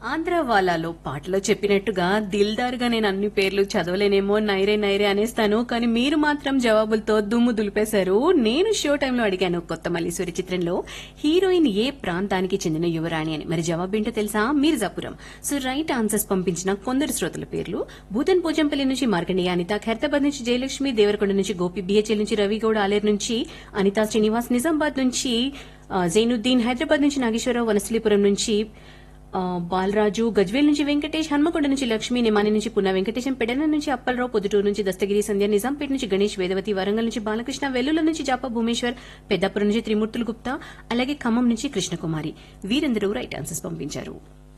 ఆంధ్ర వాళ్ళలో పాటలో చెప్పినట్టుగా దిల్దారుగా నేను అన్ని పేర్లు చదవలేనేమో నైరే నైరే అనేస్తాను కానీ మీరు మాత్రం జవాబులతో దుమ్ము దులిపేశారు నేను షో టైంలో అడిగాను కొత్త మల్లీశ్వరి చిత్రంలో హీరోయిన్ ఏ ప్రాంతానికి చెందిన యువరాణి అని మరి జవాబు ఏంటో తెలుసా మీర్జాపురం సో రైట్ ఆన్సర్స్ పంపించిన కొందరు శ్రోతల పేర్లు భూతన్ పోచంపల్లి నుంచి మార్కండేయ అనిత ఖైరతాబాద్ నుంచి జయలక్ష్మి దేవరకొండ నుంచి గోపి బిహెచ్ఎల్ నుంచి రవిగౌడ ఆలేరు నుంచి అనితా శ్రీనివాస్ నిజామాబాద్ నుంచి ఆ, జైనుద్దీన్ హైదరాబాద్ నుంచి నాగేశ్వరరావు వనస్థలీపురం నుంచి ఆ, బాలరాజు గజ్వేల్ నుంచి వెంకటేష్ హన్మకొండ నుంచి లక్ష్మి నిమాని నుంచి పున్న వెంకటేశం పెడన నుంచి అప్పలరావు పొద్దుటూరు నుంచి దస్తగిరి సంధ్య నిజాంపేట నుంచి గణేష్ వేదవతి వరంగల్ నుంచి బాలకృష్ణ వెల్లుల నుంచి జాప భూమేశ్వర్ పెద్దాపురం నుంచి త్రిమూర్తులు గుప్తా అలాగే ఖమ్మం నుంచి కృష్ణకుమారి వీరందరూ రైట్ ఆన్సర్స్ పంపించారు